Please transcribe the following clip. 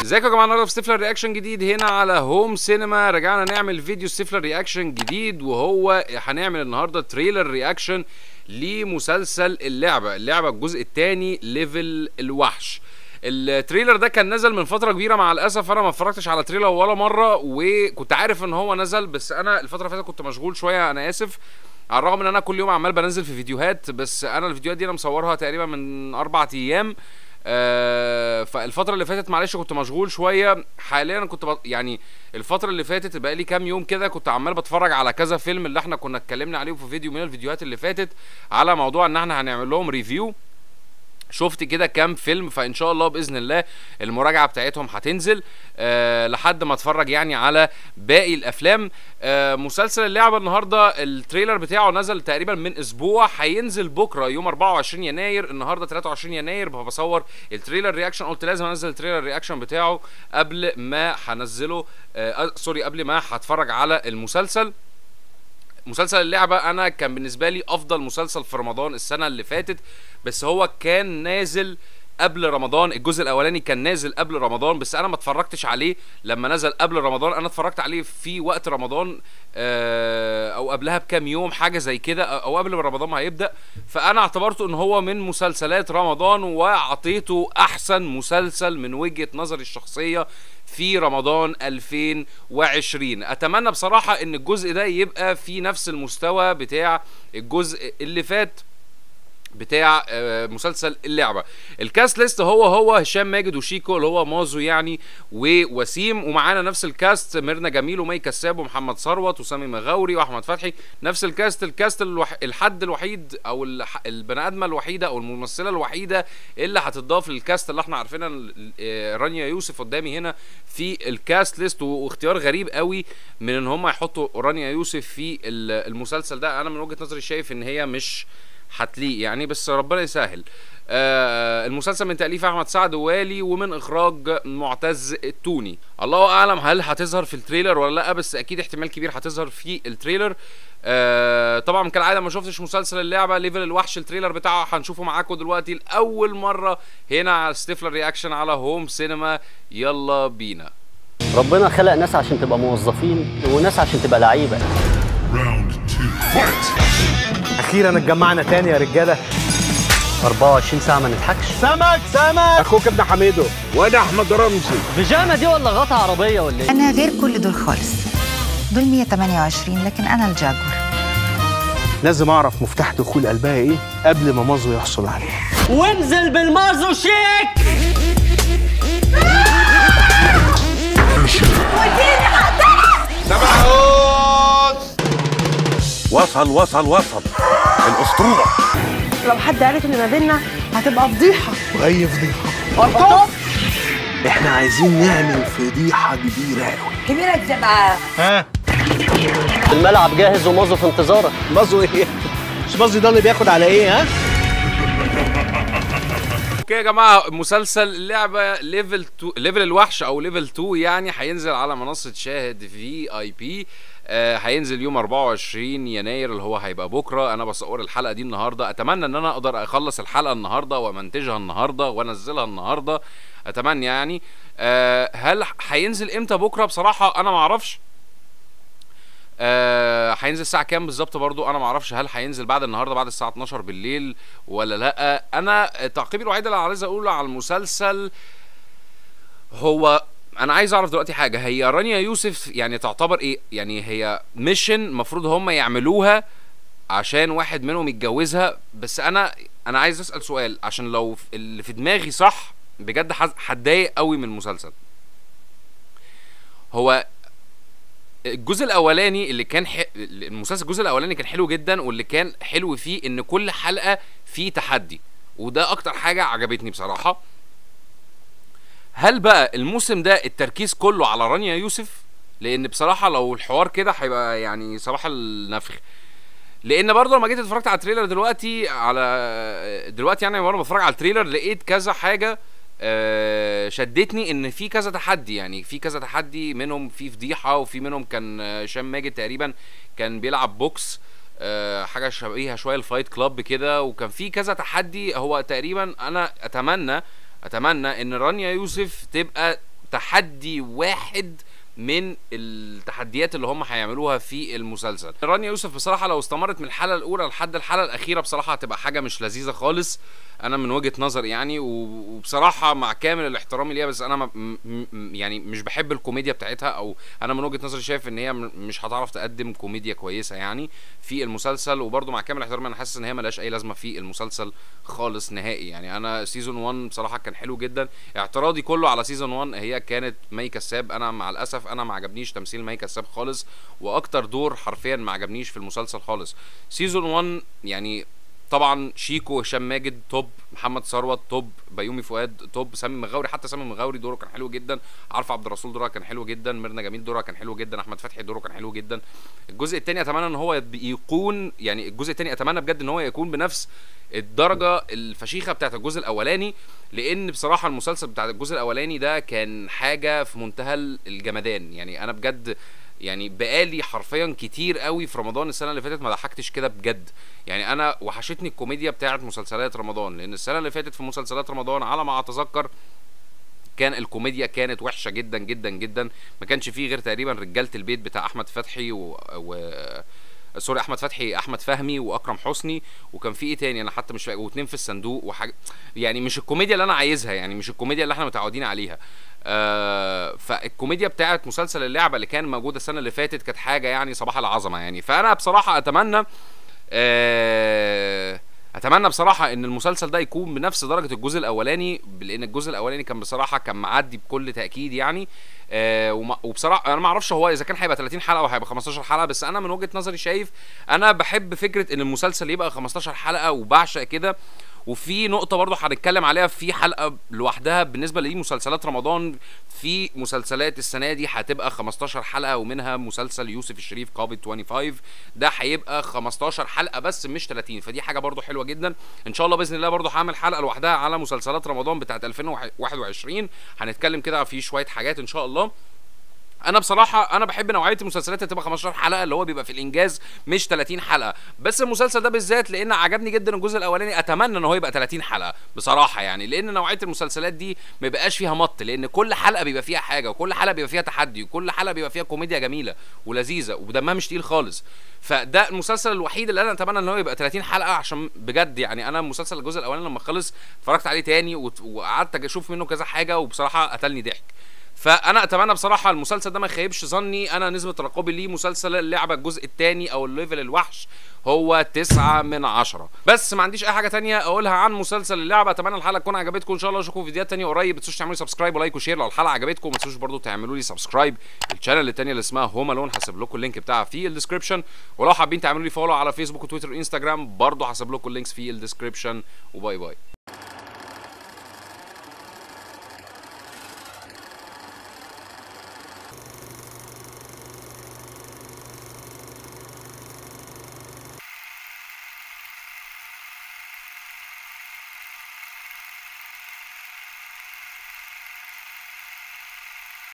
ازيكم يا جماعه النهارده في ستيفلر رياكشن جديد هنا على هوم سينما رجعنا نعمل فيديو ستيفلر رياكشن جديد وهو هنعمل النهارده تريلر رياكشن لمسلسل اللعبه اللعبه الجزء الثاني ليفل الوحش التريلر ده كان نزل من فتره كبيره مع الاسف انا ما اتفرجتش على تريلر ولا مره وكنت عارف ان هو نزل بس انا الفتره اللي فاتت كنت مشغول شويه انا اسف على الرغم ان انا كل يوم عمال بنزل في فيديوهات بس انا الفيديوهات دي انا مصورها تقريبا من اربع ايام آه فالفترة اللي فاتت معلش كنت مشغول شوية حاليا كنت ب... يعني الفترة اللي فاتت بقى لي كام يوم كده كنت عمال بتفرج على كذا فيلم اللي احنا كنا اتكلمنا عليه في فيديو من الفيديوهات اللي فاتت على موضوع ان احنا هنعمل لهم ريفيو شفت كده كام فيلم فان شاء الله باذن الله المراجعه بتاعتهم هتنزل أه لحد ما اتفرج يعني على باقي الافلام أه مسلسل اللعبه النهارده التريلر بتاعه نزل تقريبا من اسبوع هينزل بكره يوم 24 يناير النهارده 23 يناير بصور التريلر رياكشن قلت لازم انزل التريلر رياكشن بتاعه قبل ما هنزله أه سوري قبل ما هتفرج على المسلسل مسلسل اللعبة أنا كان بالنسبة لي أفضل مسلسل في رمضان السنة اللي فاتت بس هو كان نازل قبل رمضان الجزء الاولاني كان نازل قبل رمضان بس انا ما اتفرجتش عليه لما نزل قبل رمضان انا اتفرجت عليه في وقت رمضان او قبلها بكام يوم حاجه زي كده او قبل ما رمضان ما هيبدا فانا اعتبرته ان هو من مسلسلات رمضان واعطيته احسن مسلسل من وجهه نظري الشخصيه في رمضان 2020 اتمنى بصراحه ان الجزء ده يبقى في نفس المستوى بتاع الجزء اللي فات بتاع مسلسل اللعبه الكاست ليست هو هو هشام ماجد وشيكو اللي هو مازو يعني ووسيم ومعانا نفس الكاست ميرنا جميل ومي كساب ومحمد ثروت وسامي مغاوري واحمد فتحي نفس الكاست الكاست الوح... الحد الوحيد او الح... البني ادمه الوحيده او الممثله الوحيده اللي هتضاف للكاست اللي احنا عارفينها رانيا يوسف قدامي هنا في الكاست ليست واختيار غريب قوي من ان هم يحطوا رانيا يوسف في المسلسل ده انا من وجهه نظري شايف ان هي مش هتليق يعني بس ربنا يسهل آه المسلسل من تأليف أحمد سعد والي ومن إخراج معتز التوني الله أعلم هل هتظهر في التريلر ولا لأ بس أكيد احتمال كبير هتظهر في التريلر آه طبعا كالعادة ما شفتش مسلسل اللعبة ليفل الوحش التريلر بتاعه هنشوفه معاكم دلوقتي لأول مرة هنا على ستيفلر رياكشن على هوم سينما يلا بينا ربنا خلق ناس عشان تبقى موظفين وناس عشان تبقى لعيبة اخيرا اتجمعنا تاني يا رجاله 24 ساعة ما نضحكش سمك سمك اخوك ابن حميدو وانا احمد رمزي بيجامة دي ولا غطا عربية ولا ايه؟ أنا غير كل دول خالص دول 128 لكن أنا الجاكور لازم اعرف مفتاح دخول قلبها ايه قبل ما مازو يحصل عليه وانزل بالمازو شيك وصل وصل وصل الاسطوره لو حد عرف ان ما بيننا هتبقى فضيحه واي فضيحه احنا عايزين نعمل فضيحه كبيره قوي كبيره تبقى ها الملعب جاهز ومازو في انتظارك مازو ايه مش مازو ده اللي بياخد على ايه ها اوكي يا جماعه مسلسل اللعبه ليفل 2 ليفل الوحش او ليفل 2 يعني هينزل على منصه شاهد في اي بي آه هينزل يوم 24 يناير اللي هو هيبقى بكره انا بصور الحلقه دي النهارده اتمنى ان انا اقدر اخلص الحلقه النهارده وامنتجها النهارده وانزلها النهارده اتمنى يعني آه هل هينزل امتى بكره بصراحه انا ما اعرفش آه هينزل الساعه كام بالظبط برضو انا ما اعرفش هل هينزل بعد النهارده بعد الساعه 12 بالليل ولا لا انا تعقيبي الوحيد اللي عايز اقوله على المسلسل هو انا عايز اعرف دلوقتي حاجه هي رانيا يوسف يعني تعتبر ايه يعني هي ميشن المفروض هم يعملوها عشان واحد منهم يتجوزها بس انا انا عايز اسال سؤال عشان لو اللي في دماغي صح بجد هتضايق قوي من المسلسل هو الجزء الاولاني اللي كان ح... المسلسل الجزء الاولاني كان حلو جدا واللي كان حلو فيه ان كل حلقه فيه تحدي وده اكتر حاجه عجبتني بصراحه هل بقى الموسم ده التركيز كله على رانيا يوسف لان بصراحه لو الحوار كده هيبقى يعني صباح النفخ لان برضه لما جيت اتفرجت على التريلر دلوقتي على دلوقتي يعني وانا بتفرج على التريلر لقيت كذا حاجه آه شدتني ان في كذا تحدي يعني في كذا تحدي منهم في فضيحه وفي منهم كان هشام ماجد تقريبا كان بيلعب بوكس آه حاجه شبيهه شويه الفايت كلاب كده وكان في كذا تحدي هو تقريبا انا اتمنى اتمنى ان رانيا يوسف تبقى تحدي واحد من التحديات اللي هم هيعملوها في المسلسل رانيا يوسف بصراحه لو استمرت من الحلقه الاولى لحد الحلقه الاخيره بصراحه هتبقى حاجه مش لذيذه خالص انا من وجهه نظري يعني و- وبصراحه مع كامل الاحترام ليها بس انا ما- م- م- يعني مش بحب الكوميديا بتاعتها او انا من وجهه نظري شايف ان هي م- مش هتعرف تقدم كوميديا كويسه يعني في المسلسل وبرده مع كامل الاحترام انا حاسس ان هي ملهاش اي لازمه في المسلسل خالص نهائي يعني انا سيزون 1 بصراحه كان حلو جدا اعتراضي كله على سيزون 1 هي كانت مي كساب انا مع الاسف انا ما عجبنيش تمثيل مي كساب خالص واكتر دور حرفيا ما عجبنيش في المسلسل خالص سيزون 1 يعني طبعا شيكو هشام ماجد توب محمد ثروت توب بيومي فؤاد توب سامي مغاوري حتى سامي مغاوري دوره كان حلو جدا عارف عبد الرسول دورها كان حلو جدا ميرنا جميل دورها كان حلو جدا احمد فتحي دوره كان حلو جدا الجزء الثاني اتمنى ان هو يب- يكون يعني الجزء الثاني اتمنى بجد ان هو يكون بنفس الدرجه الفشيخه بتاعت الجزء الاولاني لان بصراحه المسلسل بتاع الجزء الاولاني ده كان حاجه في منتهى الجمدان يعني انا بجد يعني بقالي حرفيا كتير قوي في رمضان السنه اللي فاتت ما ضحكتش كده بجد يعني انا وحشتني الكوميديا بتاعت مسلسلات رمضان لان السنه اللي فاتت في مسلسلات رمضان على ما اتذكر كان الكوميديا كانت وحشه جدا جدا جدا ما كانش فيه غير تقريبا رجاله البيت بتاع احمد فتحي و, و... سوري احمد فتحي احمد فهمي واكرم حسني وكان في ايه تاني انا حتى مش فاكر واتنين في الصندوق وحاجه يعني مش الكوميديا اللي انا عايزها يعني مش الكوميديا اللي احنا متعودين عليها آه فالكوميديا بتاعت مسلسل اللعبه اللي كان موجوده السنه اللي فاتت كانت حاجه يعني صباح العظمه يعني فانا بصراحه اتمنى آه اتمنى بصراحه ان المسلسل ده يكون بنفس درجه الجزء الاولاني لان الجزء الاولاني كان بصراحه كان معدي بكل تاكيد يعني آه وما- وبصراحه انا ما اعرفش هو اذا كان هيبقى 30 حلقه او هيبقى 15 حلقه بس انا من وجهه نظري شايف انا بحب فكره ان المسلسل يبقى 15 حلقه وبعشق كده وفي نقطة برضه هنتكلم عليها في حلقة لوحدها بالنسبة لمسلسلات رمضان في مسلسلات السنة دي هتبقى 15 حلقة ومنها مسلسل يوسف الشريف قابض 25 ده هيبقى 15 حلقة بس مش 30 فدي حاجة برضه حلوة جدا ان شاء الله بإذن الله برضه هعمل حلقة لوحدها على مسلسلات رمضان بتاعت 2021 هنتكلم كده في شوية حاجات ان شاء الله انا بصراحه انا بحب نوعيه المسلسلات اللي تبقى 15 حلقه اللي هو بيبقى في الانجاز مش 30 حلقه بس المسلسل ده بالذات لان عجبني جدا الجزء الاولاني اتمنى ان هو يبقى 30 حلقه بصراحه يعني لان نوعيه المسلسلات دي ما بيبقاش فيها مط لان كل حلقه بيبقى فيها حاجه وكل حلقه بيبقى فيها تحدي وكل حلقه بيبقى فيها كوميديا جميله ولذيذه ودمها مش تقيل خالص فده المسلسل الوحيد اللي انا اتمنى ان هو يبقى 30 حلقه عشان بجد يعني انا المسلسل الجزء الاولاني لما خلص اتفرجت عليه تاني وت- وقعدت اشوف منه كذا حاجه وبصراحه قتلني ضحك فانا اتمنى بصراحه المسلسل ده ما يخيبش ظني انا نسبه ترقبي ليه مسلسل اللعبه الجزء الثاني او الليفل الوحش هو تسعة من عشرة بس ما عنديش اي حاجه تانية اقولها عن مسلسل اللعبه اتمنى الحلقه تكون عجبتكم ان شاء الله اشوفكم في فيديوهات تانية قريب ما تنسوش تعملوا سبسكرايب ولايك وشير لو الحلقه عجبتكم ما تنسوش برضو تعملوا لي سبسكرايب الشانل التانية اللي اسمها هوم الون هسيب لكم اللينك بتاعها في الديسكربشن ولو حابين تعملوا لي فولو على فيسبوك وتويتر وانستجرام برضو هسيب لكم اللينكس في الديسكربشن وباي باي